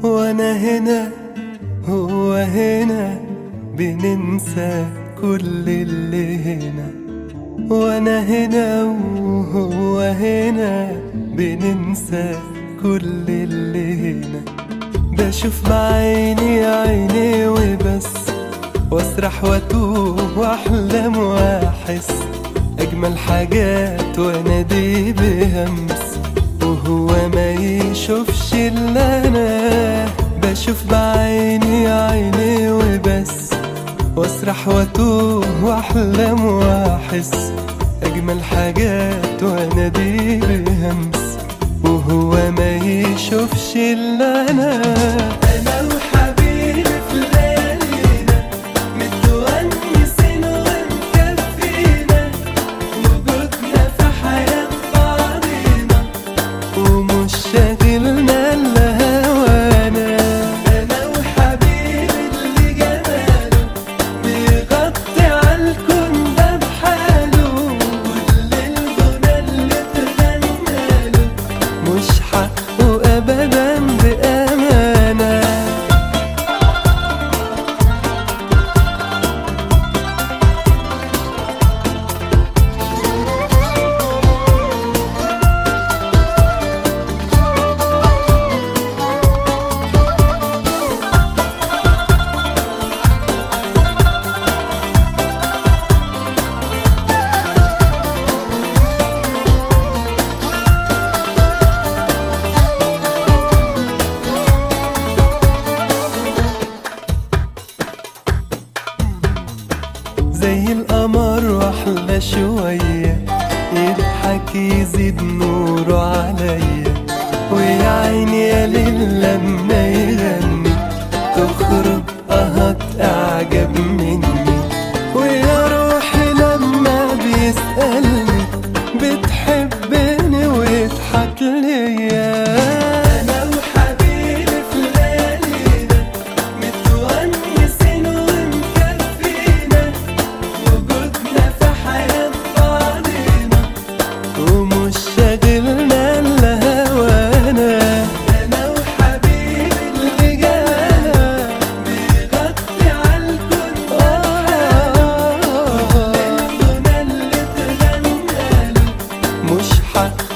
وانا هنا هو هنا بننسى كل اللي هنا وانا هنا وهو هنا بننسى كل اللي هنا بشوف بعيني عيني وبس واسرح واتوه واحلم واحس اجمل حاجات وانا دي بهمس وهو ما يشوفش الا انا بشوف بعيني عيني وبس واسرح واتوه واحلم واحس اجمل حاجات وانا دي بهمس وهو ما يشوفش الا انا انا وحبيبي في ليالينا متونسين ومكفينا وجودنا في حياة بعضينا ومش شاغلنا الا هوانا انا وحبيبي اللي جماله بيغطي عالكون ده بحاله كل الغنى اللي اتغناله مش حقه ابدا بامانه زي القمر واحلى شوية يضحك يزيد نوره عليا ويا عيني يا ليل لما يغني تخرج قهط اعجب مني ويا روحي لما بيسألني بتحبني ويضحك ليا انا وحبيبي في ليالينا متونسين ومكفينا وجودنا في حياة بعضينا ومش شاغلنا الا هوانا انا وحبيبي اللي جانا بيغطي عالكون كل الغنى اللي اتغناله مش حق